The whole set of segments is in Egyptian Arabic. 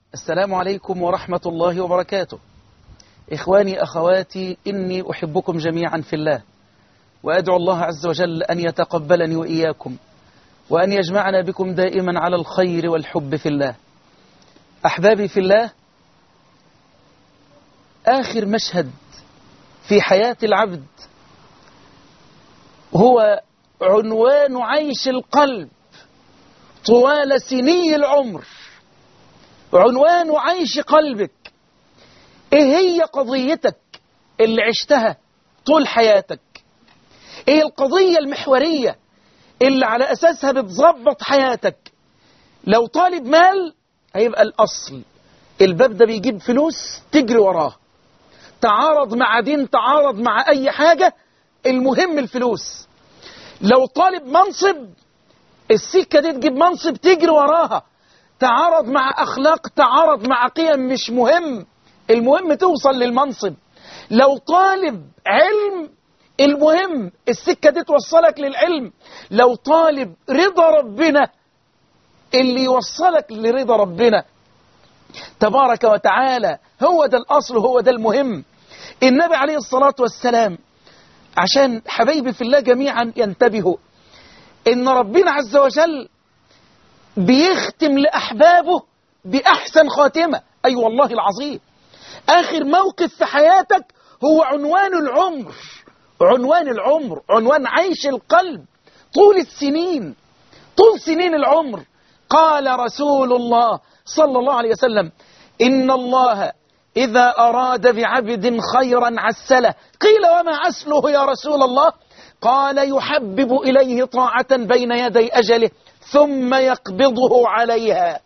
السلام عليكم ورحمة الله وبركاته إخواني أخواتي إني أحبكم جميعا في الله وأدعو الله عز وجل أن يتقبلني وإياكم وأن يجمعنا بكم دائما على الخير والحب في الله أحبابي في الله آخر مشهد في حياة العبد هو عنوان عيش القلب طوال سني العمر عنوان عيش قلبك ايه هي قضيتك اللي عشتها طول حياتك ايه القضية المحورية اللي على اساسها بتظبط حياتك لو طالب مال هيبقى الاصل الباب ده بيجيب فلوس تجري وراه تعارض مع دين تعارض مع اي حاجة المهم الفلوس لو طالب منصب السكة دي تجيب منصب تجري وراها تعارض مع أخلاق تعارض مع قيم مش مهم المهم توصل للمنصب لو طالب علم المهم السكة دي توصلك للعلم لو طالب رضا ربنا اللي يوصلك لرضا ربنا تبارك وتعالى هو ده الأصل هو ده المهم النبي عليه الصلاة والسلام عشان حبايبي في الله جميعا ينتبهوا إن ربنا عز وجل بيختم لأحبابه بأحسن خاتمة أي أيوة والله العظيم آخر موقف في حياتك هو عنوان العمر عنوان العمر عنوان عيش القلب طول السنين طول سنين العمر قال رسول الله صلى الله عليه وسلم إن الله إذا أراد بعبد خيرا عسله قيل وما عسله يا رسول الله قال يحبب إليه طاعة بين يدي أجله ثم يقبضه عليها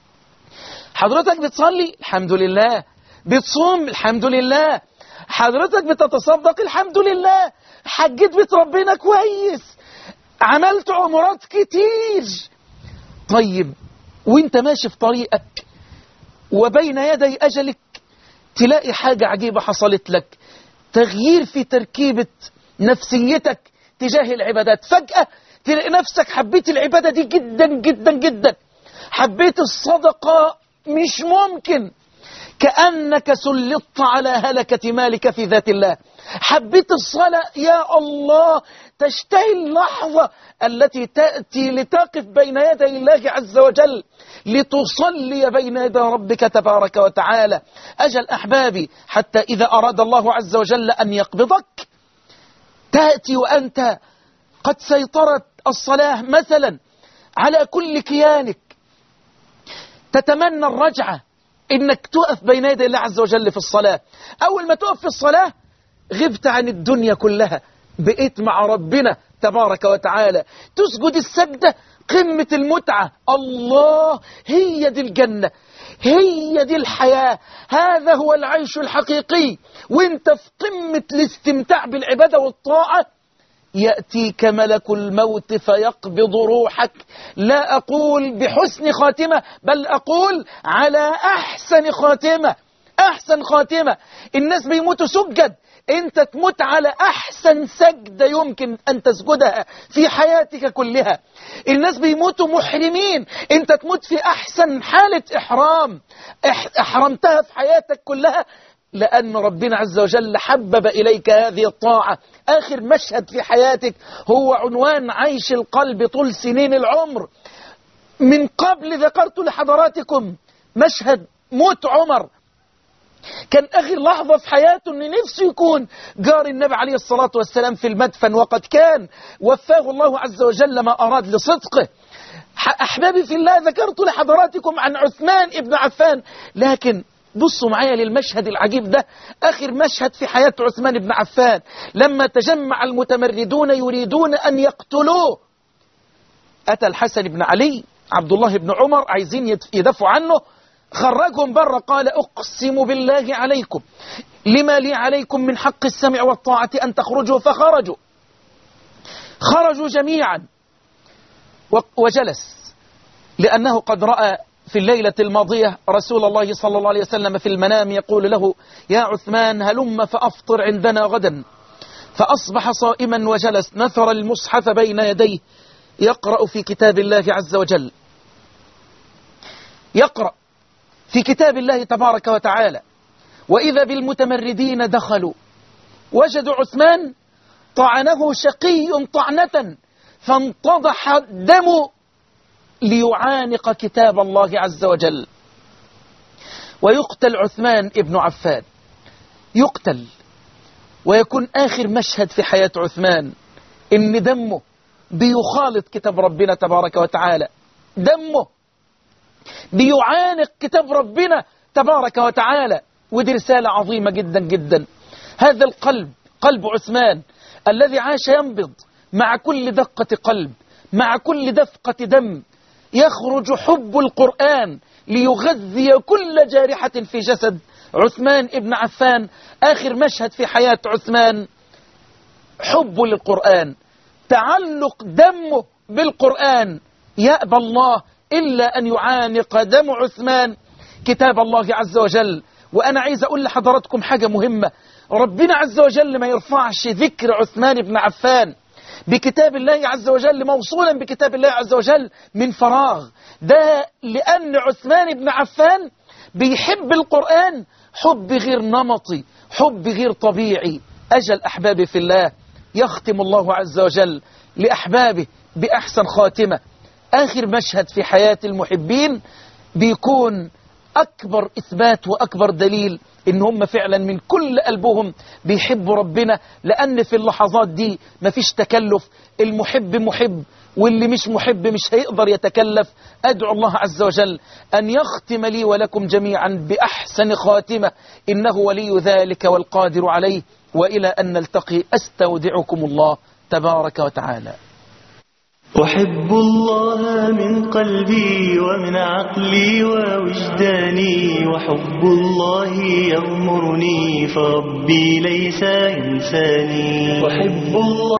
حضرتك بتصلي الحمد لله بتصوم الحمد لله حضرتك بتتصدق الحمد لله حجيت بيت ربنا كويس عملت عمرات كتير طيب وانت ماشي في طريقك وبين يدي أجلك تلاقي حاجة عجيبة حصلت لك تغيير في تركيبة نفسيتك تجاه العبادات فجأة تلاقي نفسك حبيت العبادة دي جدا جدا جدا حبيت الصدقة مش ممكن كأنك سلطت على هلكة مالك في ذات الله حبيت الصلاة يا الله تشتهي اللحظة التي تأتي لتقف بين يدي الله عز وجل لتصلي بين يدي ربك تبارك وتعالى أجل أحبابي حتى إذا أراد الله عز وجل أن يقبضك تأتي وأنت قد سيطرت الصلاة مثلا على كل كيانك تتمنى الرجعة إنك تقف بين يدي الله عز وجل في الصلاة أول ما تقف في الصلاة غبت عن الدنيا كلها بقيت مع ربنا تبارك وتعالى تسجد السجدة قمة المتعة الله هي دي الجنة هي دي الحياة هذا هو العيش الحقيقي وانت في قمة الاستمتاع بالعبادة والطاعة يأتيك ملك الموت فيقبض روحك لا أقول بحسن خاتمة بل أقول على أحسن خاتمة أحسن خاتمة الناس بيموتوا سجد انت تموت على احسن سجدة يمكن ان تسجدها في حياتك كلها الناس بيموتوا محرمين انت تموت في احسن حالة احرام احرمتها في حياتك كلها لأن ربنا عز وجل حبب إليك هذه الطاعة آخر مشهد في حياتك هو عنوان عيش القلب طول سنين العمر من قبل ذكرت لحضراتكم مشهد موت عمر كان آخر لحظة في حياته أن نفسه يكون جار النبي عليه الصلاة والسلام في المدفن وقد كان وفاه الله عز وجل ما أراد لصدقه أحبابي في الله ذكرت لحضراتكم عن عثمان ابن عفان لكن بصوا معايا للمشهد العجيب ده آخر مشهد في حياة عثمان بن عفان لما تجمع المتمردون يريدون أن يقتلوه أتى الحسن بن علي عبد الله بن عمر عايزين يدفعوا عنه خرجهم بره قال أقسم بالله عليكم لما لي عليكم من حق السمع والطاعة أن تخرجوا فخرجوا خرجوا جميعا وجلس لأنه قد رأى في الليلة الماضية رسول الله صلى الله عليه وسلم في المنام يقول له يا عثمان هلم فأفطر عندنا غدا فأصبح صائما وجلس نثر المصحف بين يديه يقرأ في كتاب الله عز وجل يقرأ في كتاب الله تبارك وتعالى وإذا بالمتمردين دخلوا وجدوا عثمان طعنه شقي طعنة فانتضح الدم ليعانق كتاب الله عز وجل ويقتل عثمان ابن عفان يقتل ويكون آخر مشهد في حياة عثمان إن دمه بيخالط كتاب ربنا تبارك وتعالى دمه بيعانق كتاب ربنا تبارك وتعالى ودي رسالة عظيمة جدا جدا هذا القلب قلب عثمان الذي عاش ينبض مع كل دقة قلب مع كل دفقة دم يخرج حب القرآن ليغذي كل جارحة في جسد عثمان ابن عفان آخر مشهد في حياة عثمان حبه للقرآن تعلق دمه بالقرآن يأبى الله إلا أن يعانق دم عثمان كتاب الله عز وجل وأنا عايز أقول لحضراتكم حاجة مهمة ربنا عز وجل ما يرفعش ذكر عثمان بن عفان بكتاب الله عز وجل موصولا بكتاب الله عز وجل من فراغ ده لأن عثمان بن عفان بيحب القرآن حب غير نمطي حب غير طبيعي أجل أحبابي في الله يختم الله عز وجل لأحبابه بأحسن خاتمة آخر مشهد في حياة المحبين بيكون أكبر إثبات وأكبر دليل إن هم فعلا من كل قلبهم بيحبوا ربنا لأن في اللحظات دي مفيش تكلف المحب محب واللي مش محب مش هيقدر يتكلف أدعو الله عز وجل أن يختم لي ولكم جميعا بأحسن خاتمة إنه ولي ذلك والقادر عليه وإلى أن نلتقي أستودعكم الله تبارك وتعالى أحب الله من قلبي ومن عقلي ووجداني وحب الله يغمرني فربي ليس إنساني أحب الله